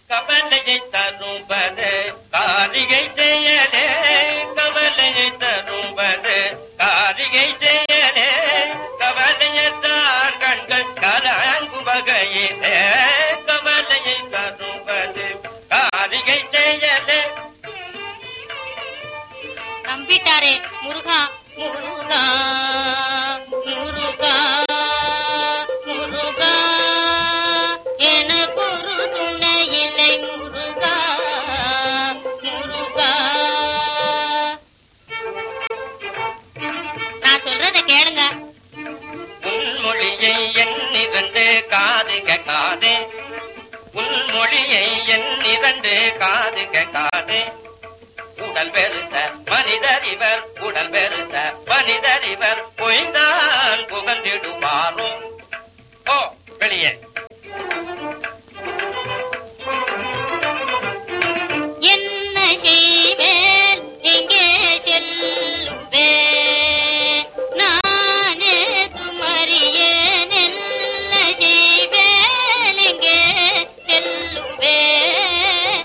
கவலையை தரும்பது காரிகை செயலே கவலையை தரும்பது காரிகை செயலே கவலையற்றார் கண்கள் கலாங்கு வகையிலே கவலையை தரும்பது காரிகை செயலே நம்பிட்டாரே முருகா முருகா முருகா முருகா எனக்கு ஒரு துணை இல்லை முருகா முருகா நான் சொல்றத கேளுங்க உன்மொழியை எண்ணிரண்டு காது கேட்காதே உன்மொழியை எண்ணிரண்டு காது கேட்காதே உடல் பெருத்த மனிதர் இவர் உடல் பெருத்த மனிதர் இவர் பொய்தான் புகழ்ந்திடுவாரோ ஓ வெளியே என்ன செய்வேன் எங்கே செல்லுவேன் நானே துமறியேன் என்ன செய்வேன் எங்கே செல்லுவேன்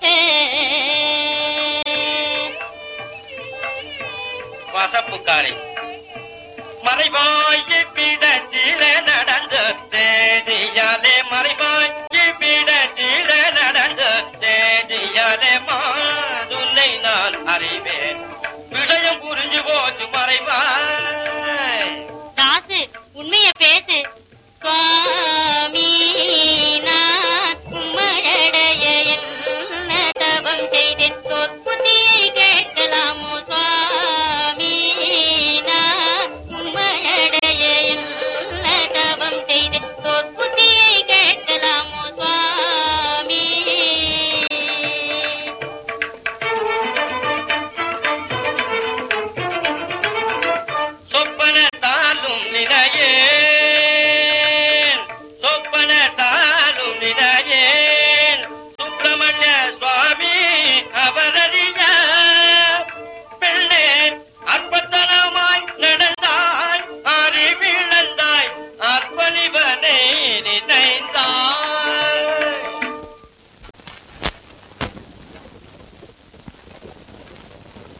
வசப்புக்காரி மறைவாய் பிடச்சில நடந்து சேதியாலே மறைவாய் பிடச்சில நடந்து சேதியாலே மாதுனை நான் அறிவே